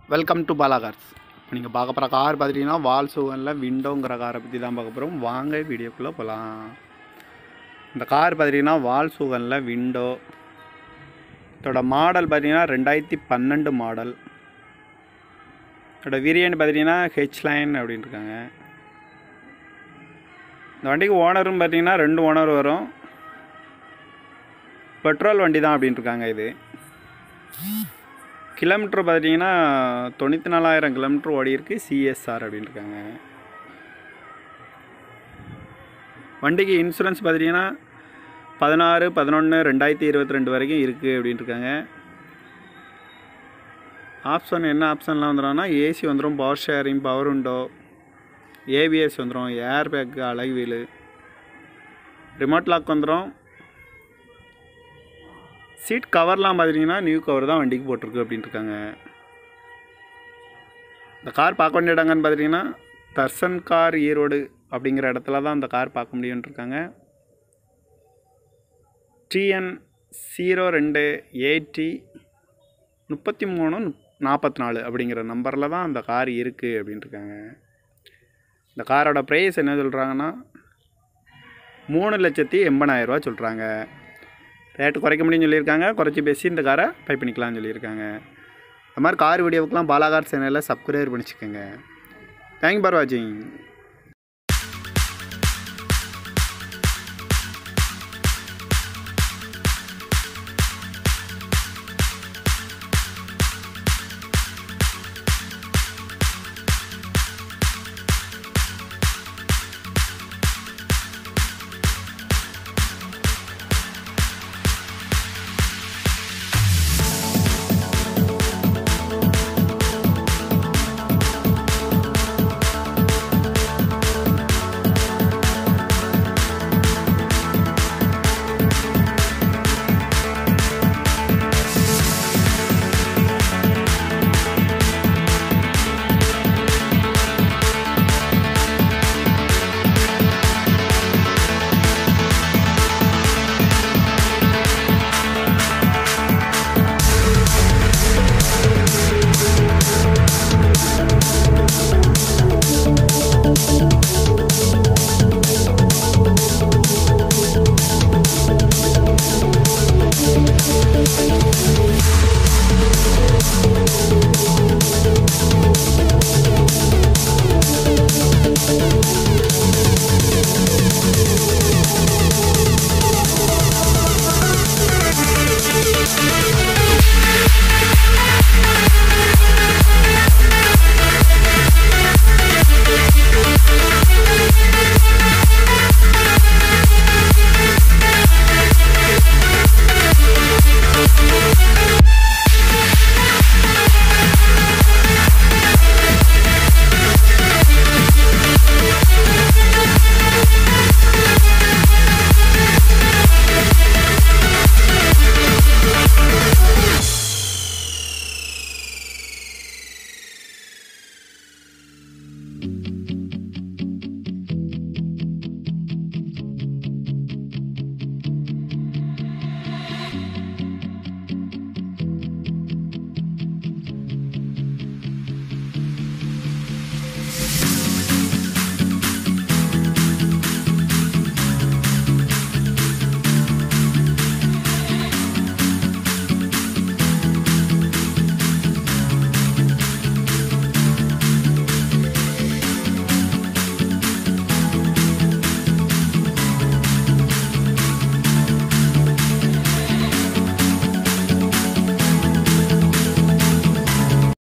welcome to Bala cars இப்போ நீங்கள் பார்க்க போகிற கார் பார்த்துட்டிங்கன்னா வால் சூவனில் விண்டோங்கிற காரை பற்றி தான் பார்க்க போகிறோம் வாங்க வீடியோக்குள்ளே போகலாம் இந்த கார் பார்த்துட்டிங்கன்னா வால் சூவனில் விண்டோ இதோட மாடல் பார்த்தீங்கன்னா ரெண்டாயிரத்தி பன்னெண்டு மாடல் இதோட வேரியன்ட் பார்த்தீங்கன்னா ஹெச் லைன் அப்படின்னு இருக்காங்க இந்த வண்டிக்கு ஓனரும் பார்த்தீங்கன்னா ரெண்டு ஓனர் வரும் பெட்ரோல் வண்டி தான் அப்படின்னு இருக்காங்க இது கிலோமீட்டர் பார்த்தீங்கன்னா தொண்ணூற்றி நாலாயிரம் கிலோமீட்டர் ஓடி இருக்கு சிஎஸ்ஆர் அப்படின்னு இருக்காங்க வண்டிக்கு இன்சூரன்ஸ் பார்த்துட்டிங்கன்னா பதினாறு பதினொன்று ரெண்டாயிரத்தி இருபத்தி ரெண்டு வரைக்கும் இருக்குது அப்படின்னு இருக்காங்க ஆப்ஷன் என்ன ஆப்ஷன்லாம் வந்துடும்னா ஏசி வந்துடும் power steering power window ABS வந்துடும் air bag alloy wheel remote lock வந்துடும் சீட் கவர்லாம் பார்த்துட்டிங்கன்னா நியூ கவர் தான் வண்டிக்கு போட்டிருக்கு அப்படின்ட்டு இருக்காங்க இந்த கார் பார்க்க வேண்டிய இடங்கன்னு பார்த்துட்டிங்கன்னா தர்சன் கார் ஈரோடு அப்படிங்கிற இடத்துல தான் அந்த கார் பார்க்க முடியும்னு இருக்காங்க டிஎன் ஜீரோ ரெண்டு ஏடி முப்பத்தி மூணு நாற்பத்தி நாலு அப்படிங்கிற நம்பரில் தான் அந்த கார் இருக்குது அப்படின்ட்டு இருக்காங்க இந்த காரோட ப்ரைஸ் என்ன சொல்கிறாங்கன்னா மூணு லட்சத்தி எண்பதாயிரரூவா சொல்கிறாங்க ரேட்டு குறைக்க முடியும்னு சொல்லியிருக்காங்க குறைச்சி பேசி இந்த காரை பை பண்ணிக்கலாம்னு சொல்லியிருக்காங்க அது மாதிரி கார் வீடியோவுக்குலாம் பாலாகார் சேனலில் சப்ஸ்கிரைப் பண்ணிச்சுக்கோங்க தேங்க் ஃபார் வாட்சிங்